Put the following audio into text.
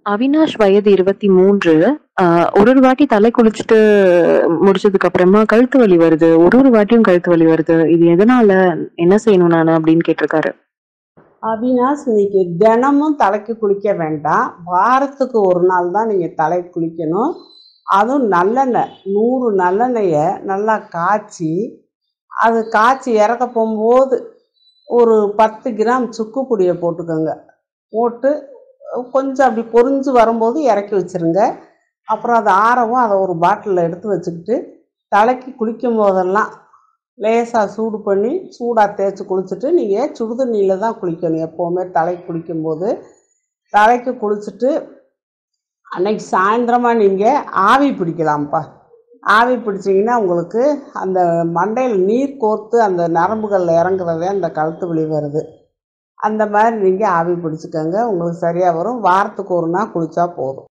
அவினாஷ் வயது இருபத்தி மூன்று ஆஹ் ஒரு ஒரு வாட்டி தலை குளிச்சுட்டு முடிச்சதுக்கு அப்புறமா கழுத்து வலி வருது ஒரு ஒரு வாட்டியும் கழுத்து வலி வருது இது எதனால என்ன செய்யணும் நானு அப்படின்னு கேட்டிருக்காரு அவினாஷ் இன்னைக்கு தினமும் தலைக்கு குளிக்க வேண்டாம் வாரத்துக்கு ஒரு நாள் தான் நீங்கள் தலை குளிக்கணும் அதுவும் நல்லெண்ணெய் நூறு நல்லெண்ணெயை நல்லா காய்ச்சி அது காய்ச்சி இறக்க போகும்போது ஒரு பத்து கிராம் சுக்கு பொடியை போட்டுக்கோங்க போட்டு கொஞ்சம் அப்படி பொரிஞ்சு வரும்போது இறக்கி வச்சிருங்க அப்புறம் அது ஆறவும் அதை ஒரு பாட்டிலில் எடுத்து வச்சுக்கிட்டு தலைக்கு குளிக்கும் போதெல்லாம் லேசாக சூடு பண்ணி சூடாக தேய்ச்சி குளிச்சுட்டு நீங்கள் சுடுதண்ணியில் தான் குளிக்கணும் எப்போவுமே தலைக்கு குளிக்கும்போது தலைக்கு குளிச்சுட்டு அன்னைக்கு சாயந்தரமாக நீங்கள் ஆவி பிடிக்கலாம்ப்பா ஆவி பிடிச்சிங்கன்னா உங்களுக்கு அந்த மண்டையில் நீர் கோர்த்து அந்த நரம்புகளில் இறங்குறதே அந்த கழுத்து வலி வருது அந்த மாதிரி நீங்கள் ஆவி பிடிச்சிக்கோங்க உங்களுக்கு சரியாக வரும் வாரத்துக்கு ஒரு நாள் குளித்தா போதும்